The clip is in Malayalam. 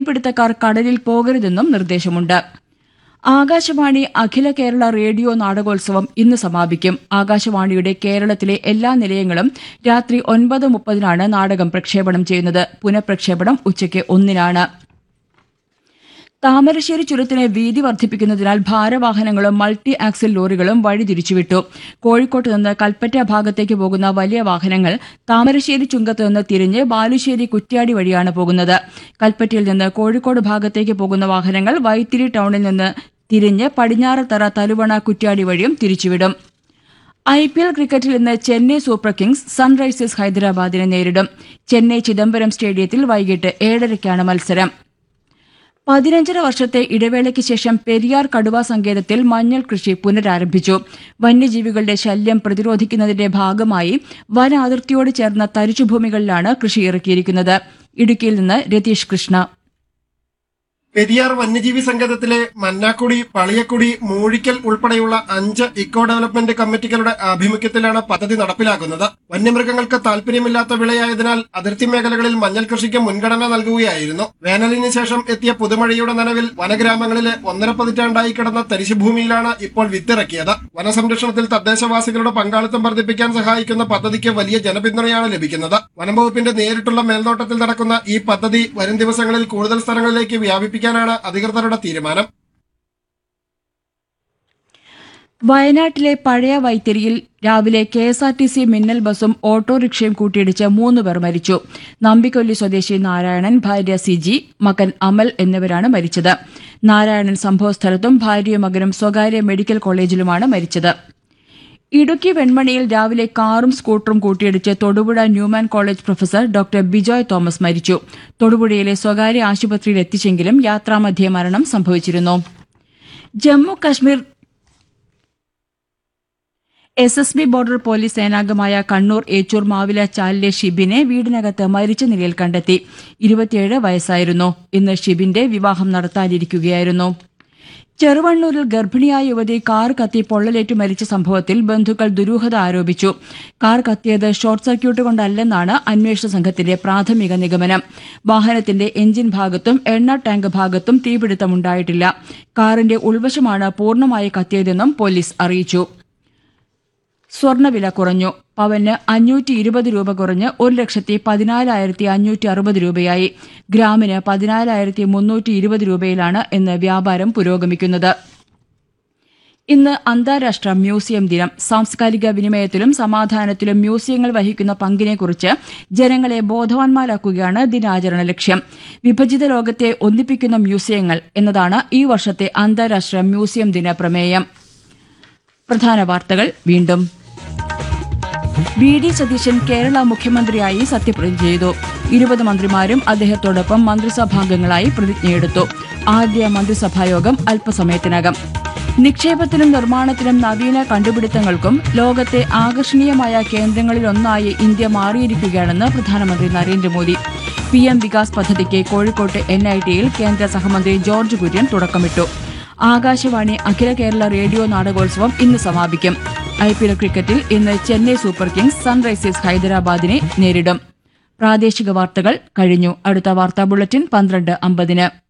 മീൻപിടുത്തക്കാർ കടലിൽ പോകരുതെന്നും നിർദ്ദേശമുണ്ട് ആകാശവാണി അഖില കേരള റേഡിയോ നാടകോത്സവം ഇന്ന് സമാപിക്കും ആകാശവാണിയുടെ കേരളത്തിലെ എല്ലാ നിലയങ്ങളും രാത്രി ഒൻപത് മുപ്പതിനാണ് നാടകം പ്രക്ഷേപണം ചെയ്യുന്നത് പുനഃപ്രക്ഷേപണം ഉച്ചയ്ക്ക് ഒന്നിനാണ് താമരശ്ശേരി ചുരത്തിന് വീതി വർദ്ധിപ്പിക്കുന്നതിനാൽ ഭാരവാഹനങ്ങളും മൾട്ടി ആക്സിൽ ലോറികളും വഴി തിരിച്ചുവിട്ടു കോഴിക്കോട്ട് നിന്ന് കൽപ്പറ്റ ഭാഗത്തേക്ക് പോകുന്ന വലിയ വാഹനങ്ങൾ താമരശ്ശേരി ചുങ്കത്ത് നിന്ന് തിരിഞ്ഞ് ബാലുശ്ശേരി കുറ്റ്യാടി വഴിയാണ് പോകുന്നത് കൽപ്പറ്റയിൽ നിന്ന് കോഴിക്കോട് ഭാഗത്തേക്ക് പോകുന്ന വാഹനങ്ങൾ വൈത്തിരി ടൌണിൽ നിന്ന് തിരിഞ്ഞ് പടിഞ്ഞാറത്തറ തലുവണ കുറ്റ്യാടി വഴിയും തിരിച്ചുവിടും ഐ പി എൽ ക്രിക്കറ്റിൽ ഇന്ന് ചെന്നൈ സൂപ്പർ കിങ്സ് സൺറൈസേഴ്സ് ഹൈദരാബാദിനെ നേരിടും ചെന്നൈ ചിദംബരം സ്റ്റേഡിയത്തിൽ വൈകിട്ട് ഏഴരയ്ക്കാണ് മത്സരം പതിനഞ്ചര വർഷത്തെ ഇടവേളയ്ക്ക് ശേഷം പെരിയാർ കടുവ സങ്കേതത്തിൽ മഞ്ഞൾ കൃഷി പുനരാരംഭിച്ചു വന്യജീവികളുടെ ശല്യം പ്രതിരോധിക്കുന്നതിന്റെ ഭാഗമായി വന അതിർത്തിയോട് ചേർന്ന തരിച്ചുഭൂമികളിലാണ് കൃഷി ഇറക്കിയിരിക്കുന്നത് ഇടുക്കിയിൽ നിന്ന് രതീഷ് കൃഷ്ണ പെരിയാർ വന്യജീവി സങ്കേതത്തിലെ മന്നാക്കുടി പളിയക്കുടി മൂഴിക്കൽ ഉൾപ്പെടെയുള്ള അഞ്ച് ഇക്കോ ഡെവലപ്മെന്റ് കമ്മിറ്റികളുടെ ആഭിമുഖ്യത്തിലാണ് പദ്ധതി നടപ്പിലാക്കുന്നത് വന്യമൃഗങ്ങൾക്ക് താല്പര്യമില്ലാത്ത വിളയായതിനാൽ അതിർത്തി മേഖലകളിൽ മഞ്ഞൾ കൃഷിക്ക് മുൻഗണന നൽകുകയായിരുന്നു വേനലിന് ശേഷം എത്തിയ പുതുമഴയുടെ നനവിൽ വനഗ്രാമങ്ങളിലെ ഒന്നര പതിറ്റാണ്ടായി കിടന്ന തരിശുഭൂമിയിലാണ് ഇപ്പോൾ വിത്തിറക്കിയത് വനസംരക്ഷണത്തിൽ തദ്ദേശവാസികളുടെ പങ്കാളിത്തം വർദ്ധിപ്പിക്കാൻ സഹായിക്കുന്ന പദ്ധതിക്ക് വലിയ ജനപിന്തുണയാണ് ലഭിക്കുന്നത് വനംവകുപ്പിന്റെ നേരിട്ടുള്ള മേൽനോട്ടത്തിൽ നടക്കുന്ന ഈ പദ്ധതി വരും ദിവസങ്ങളിൽ കൂടുതൽ സ്ഥലങ്ങളിലേക്ക് വ്യാപിപ്പിക്കാനാണ് അധികൃതരുടെ തീരുമാനം വയനാട്ടിലെ പഴയ വൈത്തിരിയിൽ രാവിലെ K S R T C മിന്നൽ ബസും ഓട്ടോറിക്ഷയും കൂട്ടിയിടിച്ച് മൂന്ന് പേർ മരിച്ചു നമ്പിക്കൊല്ലി സ്വദേശി നാരായണൻ ഭാര്യ സിജി മകൻ അമൽ എന്നിവരാണ് മരിച്ചത് നാരായണൻ സംഭവസ്ഥലത്തും ഭാര്യയും മകനും സ്വകാര്യ മെഡിക്കൽ കോളേജിലുമാണ് മരിച്ചത് ഇടുക്കി വെൺമണിയിൽ രാവിലെ കാറും സ്കൂട്ടറും കൂട്ടിയിടിച്ച് Thodupuzha Newman college professor doctor Bijoy Thomas മരിച്ചു തൊടുപുഴയിലെ സ്വകാര്യ ആശുപത്രിയിൽ എത്തിച്ചെങ്കിലും യാത്രാമധ്യേ മരണം സംഭവിച്ചിരുന്നു Jammu Kashmir S S B border police സേനാംഗമായ കണ്ണൂർ ഏച്ചൂർ മാവില ചാലിലെ ഷിബിനെ വീടിനകത്ത് മരിച്ച നിലയിൽ കണ്ടെത്തി ഇരുപത്തിയേഴ് വയസ്സായിരുന്നു ഇന്ന് ഷിബിന്റെ വിവാഹം നടത്താനിരിക്കുകയായിരുന്നു ചെറുവണ്ണൂരിൽ ഗർഭിണിയായ യുവതി കാർ കത്തി പൊള്ളലേറ്റ് മരിച്ച സംഭവത്തിൽ ബന്ധുക്കൾ ദുരൂഹത ആരോപിച്ചു കാർ കത്തിയത് ഷോർട്ട് സർക്യൂട്ട് കൊണ്ടല്ലെന്നാണ് അന്വേഷണ സംഘത്തിന്റെ പ്രാഥമിക നിഗമനം വാഹനത്തിന്റെ എഞ്ചിൻ ഭാഗത്തും എണ്ണ ടാങ്ക് ഭാഗത്തും തീപിടുത്തമുണ്ടായിട്ടില്ല കാറിന്റെ ഉൾവശമാണ് പൂർണ്ണമായി കത്തിയതെന്നും പോലീസ് അറിയിച്ചു സ്വർണ്ണവില കുറഞ്ഞു പവന് അഞ്ഞൂറ്റി ഇരുപത് രൂപ കുറഞ്ഞ് ഒരു ലക്ഷത്തി പതിനാലായിരത്തി അഞ്ഞൂറ്റി അറുപത് രൂപയായി ഗ്രാമിന് പതിനാലായിരത്തി മുന്നൂറ്റി ഇരുപത് രൂപയിലാണ് ഇന്ന് വ്യാപാരം പുരോഗമിക്കുന്നത് ഇന്ന് അന്താരാഷ്ട്ര മ്യൂസിയം ദിനം സാംസ്കാരിക വിനിമയത്തിലും സമാധാനത്തിലും മ്യൂസിയങ്ങൾ വഹിക്കുന്ന പങ്കിനെക്കുറിച്ച് ജനങ്ങളെ ബോധവാന്മാരാക്കുകയാണ് ദിനാചരണ ലക്ഷ്യം വിഭജിത ലോകത്തെ ഒന്നിപ്പിക്കുന്ന മ്യൂസിയങ്ങൾ എന്നതാണ് ഈ വർഷത്തെ അന്താരാഷ്ട്ര മ്യൂസിയം ദിന പ്രമേയം പ്രധാന വാർത്തകൾ വീണ്ടും വി ഡി സതീശൻ കേരള മുഖ്യമന്ത്രിയായി സത്യപ്രതിജ്ഞ ചെയ്തു ഇരുപത് മന്ത്രിമാരും അദ്ദേഹത്തോടൊപ്പം മന്ത്രിസഭാംഗങ്ങളായി പ്രതിജ്ഞയെടുത്തു ആദ്യ മന്ത്രിസഭായോഗം അല്പസമയത്തിനകം നിക്ഷേപത്തിനും നിർമ്മാണത്തിനും നവീന കണ്ടുപിടുത്തങ്ങൾക്കും ലോകത്തെ ആകർഷണീയമായ കേന്ദ്രങ്ങളിലൊന്നായി ഇന്ത്യ മാറിയിരിക്കുകയാണെന്ന് പ്രധാനമന്ത്രി നരേന്ദ്രമോദി പി എം വികാസ് പദ്ധതിക്ക് കോഴിക്കോട്ട് എൻ ഐ ടിയിൽ കേന്ദ്ര സഹമന്ത്രി ജോർജ് കുര്യൻ തുടക്കമിട്ടു ആകാശവാണി അഖില കേരള റേഡിയോ നാടകോത്സവം ഇന്ന് സമാപിക്കും ഐ പി എൽ ക്രിക്കറ്റിൽ ഇന്ന് ചെന്നൈ സൂപ്പർ കിങ്സ് സൺറൈസേഴ്സ് ഹൈദരാബാദിനെ നേരിടും പ്രാദേശിക വാർത്തകൾ കഴിഞ്ഞു അടുത്ത വാർത്താ ബുള്ളറ്റിൻ പന്ത്രണ്ട് അമ്പതിന്